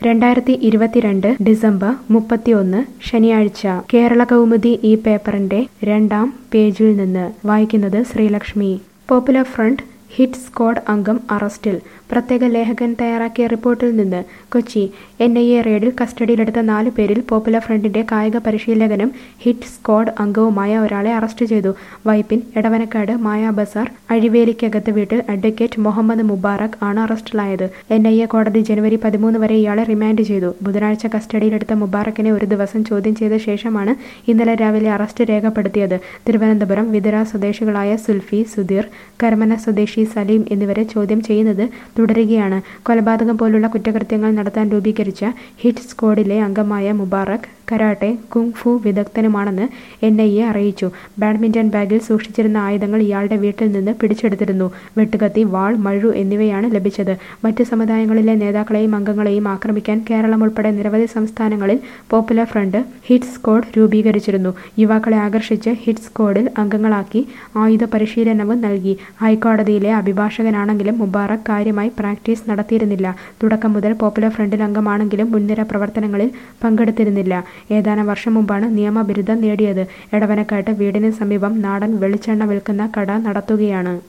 രണ്ടായിരത്തി ഇരുപത്തിരണ്ട് ഡിസംബർ മുപ്പത്തിയൊന്ന് ശനിയാഴ്ച കേരള കൗമുദി ഈ പേപ്പറിന്റെ രണ്ടാം പേജിൽ നിന്ന് വായിക്കുന്നത് Sreelakshmi Popular Front hit squad അംഗം അറസ്റ്റിൽ പ്രത്യേക ലേഖകൻ തയ്യാറാക്കിയ റിപ്പോർട്ടിൽ നിന്ന് കൊച്ചി എൻ ഐ എ റെയ്ഡിൽ കസ്റ്റഡിയിലെടുത്ത നാല് പേരിൽ പോപ്പുലർ ഫ്രണ്ടിന്റെ കായിക പരിശീലകനും ഹിറ്റ് സ്ക്വാഡ് അംഗവുമായ ഒരാളെ അറസ്റ്റ് ചെയ്തു വൈപ്പിൻ എടവനക്കാട് മായാ ബസാർ അഴിവേലിക്കകത്ത് വീട്ടിൽ അഡ്വക്കേറ്റ് മുഹമ്മദ് മുബാറക് ആണ് അറസ്റ്റിലായത് എൻ ഐ എ കോടതി ജനുവരി പതിമൂന്ന് വരെ ഇയാളെ റിമാൻഡ് ചെയ്തു ബുധനാഴ്ച കസ്റ്റഡിയിലെടുത്ത മുബാറക്കിനെ ഒരു ദിവസം ചോദ്യം ചെയ്ത ശേഷമാണ് ഇന്നലെ രാവിലെ അറസ്റ്റ് രേഖപ്പെടുത്തിയത് തിരുവനന്തപുരം വിതുര സ്വദേശികളായ സുൽഫി സുധീർ കരമന സ്വദേശി സലീം എന്നിവരെ ചോദ്യം ചെയ്യുന്നത് തുടരുകയാണ് കൊലപാതകം പോലുള്ള കുറ്റകൃത്യങ്ങൾ നടത്താൻ രൂപീകരിച്ച ഹിറ്റ് സ്ക്വാഡിലെ അംഗമായ മുബാറക് കരാട്ടെ കുങ് ഫു വിദഗ്ധനുമാണെന്ന് എൻ ഐ എ അറിയിച്ചു ബാഡ്മിന്റൺ ബാഗിൽ സൂക്ഷിച്ചിരുന്ന ആയുധങ്ങൾ ഇയാളുടെ വീട്ടിൽ നിന്ന് പിടിച്ചെടുത്തിരുന്നു വെട്ടുകത്തി വാൾ മഴു എന്നിവയാണ് ലഭിച്ചത് മറ്റ് സമുദായങ്ങളിലെ നേതാക്കളെയും അംഗങ്ങളെയും ആക്രമിക്കാൻ കേരളം ഉൾപ്പെടെ നിരവധി സംസ്ഥാനങ്ങളിൽ പോപ്പുലർ ഫ്രണ്ട് ഹിറ്റ് സ്ക്വാഡ് രൂപീകരിച്ചിരുന്നു യുവാക്കളെ ആകർഷിച്ച് ഹിറ്റ് സ്ക്വാഡിൽ അംഗങ്ങളാക്കി ആയുധ പരിശീലനവും നൽകി ഹൈക്കോടതിയിലെ അഭിഭാഷകനാണെങ്കിലും മുബാറക് കാര്യമായി പ്രാക്ടീസ് നടത്തിയിരുന്നില്ല തുടക്കം മുതൽ പോപ്പുലർ ഫ്രണ്ടിൽ അംഗമാണെങ്കിലും മുൻനിര പ്രവർത്തനങ്ങളിൽ പങ്കെടുത്തിരുന്നില്ല ഏതാനും വർഷം മുമ്പാണ് നിയമബിരുദം നേടിയത് എടവനക്കാട്ട് വീടിന് സമീപം നാടൻ വെളിച്ചെണ്ണ വിൽക്കുന്ന കട നടത്തുകയാണ്